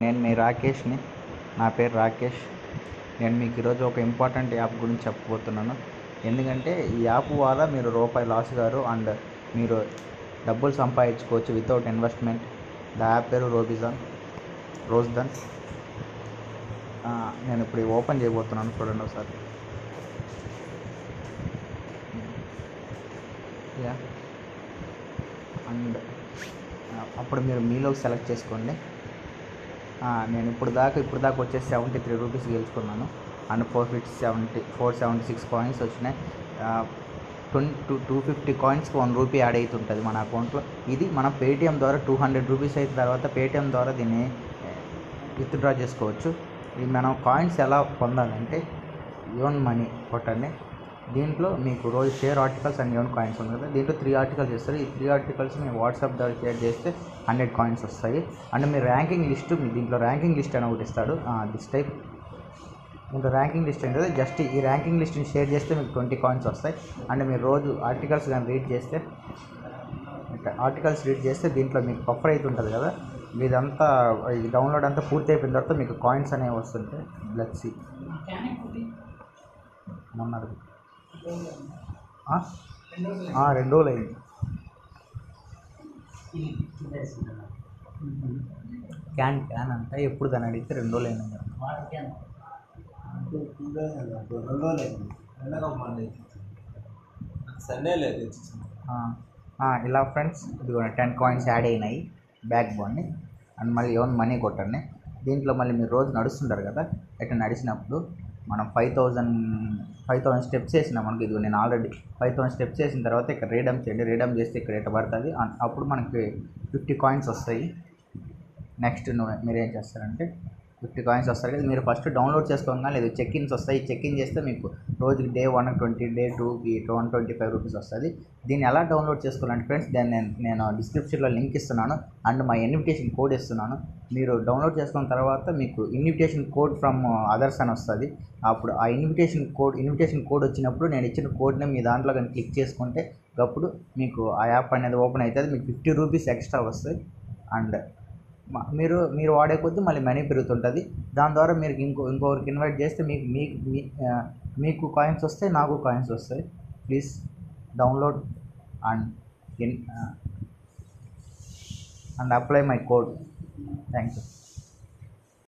నేను మీ రాకేష్ని నా పేరు రాకేష్ నేను మీకు ఈరోజు ఒక ఇంపార్టెంట్ యాప్ గురించి చెప్పబోతున్నాను ఎందుకంటే ఈ యాప్ ద్వారా మీరు రూపాయి లాస్ గారు అండ్ మీరు డబ్బులు సంపాదించుకోవచ్చు వితౌట్ ఇన్వెస్ట్మెంట్ ద యాప్ పేరు రోబిజాన్ రోజ్దన్ ఆ, నేను ఇప్పుడు ఇవి ఓపెన్ చేయబోతున్నాను చూడండి ఒకసారి యా అండ్ అప్పుడు మీరు మీలో సెలెక్ట్ చేసుకోండి ఆ, నేను ఇప్పుడు దాకా ఇప్పుడు దాకా వచ్చేసి సెవెంటీ త్రీ రూపీస్ గెలుచుకున్నాను and four fifty seventy four seventy six coins వచ్చినాయి ట్వంటీ టూ టూ ఫిఫ్టీ కాయిన్స్కి వన్ రూపీ యాడ్ అవుతుంటుంది మన అకౌంట్లో ఇది మనం పేటిఎం ద్వారా టూ హండ్రెడ్ రూపీస్ అయిన తర్వాత పేటిఎం ద్వారా దీన్ని విత్డ్రా చేసుకోవచ్చు ఇది మనం కాయిన్స్ ఎలా పొందాలంటే యోన్ మనీ కొట్టండి దీంట్లో మీకు రోజు షేర్ ఆర్టికల్స్ అండ్ యోన్ కాయిన్స్ ఉంది కదా దీంట్లో త్రీ ఆర్టికల్స్ ఇస్తారు ఈ త్రీ ఆర్టికల్స్ మీరు వాట్సాప్ ద్వారా షేర్ చేస్తే హండ్రెడ్ కాయిన్స్ వస్తాయి అండ్ మీ ర్యాంకింగ్ లిస్ట్ మీ దీంట్లో ర్యాంకింగ్ లిస్ట్ అని ఒకటి ఇస్తాడు దిస్ టైప్ దీంట్లో ర్యాంకింగ్ లిస్ట్ ఏంటంటే జస్ట్ ఈ ర్యాంకింగ్ లిస్ట్ని షేర్ చేస్తే మీకు ట్వంటీ కాయిన్స్ వస్తాయి అండ్ మీరు రోజు ఆర్టికల్స్ కానీ రీడ్ చేస్తే ఆర్టికల్స్ రీడ్ చేస్తే దీంట్లో మీకు బఫర్ అయితే ఉంటుంది కదా ఇదంతా ఈ డౌన్లోడ్ అంతా పూర్తి అయిపోయిన తర్వాత మీకు కాయిన్స్ అనేవి వస్తుంటాయి బ్లడ్ సీ మొన్న అడుగు. ఆ? ఆ, రెండు రోజులు అయింది క్యాన్ క్యాన్ అంట ఎప్పుడు దాన్ని అడిగితే రెండు రోజులు అయింది సండే లేదు ఆ, ఆ, ఇలా ఫ్రెండ్స్ ఇదిగో టెన్ కాయిన్స్ యాడ్ అయినాయి బ్యాక్ బోన్ని అండ్ మళ్ళీ ఏమైనా మనీ కొట్టండి దీంట్లో మళ్ళీ మీరు రోజు నడుస్తుంటారు కదా ఎట్లా నడిచినప్పుడు మనం five thousand five thousand steps వేసిన మనకి ఇది నేను ఆల్రెడీ ఫైవ్ థౌసండ్ స్టెప్స్ వేసిన తర్వాత ఇక్కడ రీడమ్ చేయండి రీడమ్ చేస్తే ఇక్కడ ఎట్ట పడుతుంది అన్- అప్పుడు మనకి ఫిఫ్టీ కాయిన్స్ వస్తాయి నెక్స్ట్ నువ్వు మీరు ఏం చేస్తారంటే ఫిఫ్టీ కాయిన్స్ వస్తారు కదా మీరు ఫస్ట్ డౌన్లోడ్ చేసుకోగా లేదు చెక్ ఇన్స్ వస్తాయి చెక్ ఇన్ చేస్తే మీకు రోజుకి డే వన్ ట్వంటీ డే టూకి వన్ ట్వంటీ ఫైవ్ రూపీస్ వస్తుంది దీన్ని ఎలా డౌన్లోడ్ చేసుకోవాలంటే ఫ్రెండ్స్ దాన్ని నేను నేను డిస్క్రిప్షన్లో లింక్ ఇస్తున్నాను అండ్ మా ఇన్విటేషన్ కోడ్ ఇస్తున్నాను మీరు డౌన్లోడ్ చేసుకున్న తర్వాత మీకు ఇన్విటేషన్ కోడ్ ఫ్రమ్ అదర్స్ అని వస్తుంది అప్పుడు ఆ ఇన్విటేషన్ కోడ్ ఇన్విటేషన్ కోడ్ వచ్చినప్పుడు నేను ఇచ్చిన కోడ్ని మీ దాంట్లో కానీ క్లిక్ చేసుకుంటే అప్పుడు మీకు ఆ యాప్ అనేది ఓపెన్ అవుతుంది మీకు ఫిఫ్టీ రూపీస్ ఎక్స్ట్రా వస్తాయి అండ్ మ- మీరు మీరు వాడే కొద్దీ మళ్ళీ మనీ పెరుగుతుంటుంది దాని ద్వారా మీరు ఇంకో ఇంకొకరికి ఇన్వైట్ చేస్తే మీకు మీకు మీ- ఆ, మీకు కాయిన్స్ వస్తాయి నాకు కాయిన్స్ వస్తాయి please download and in and apply my code thank you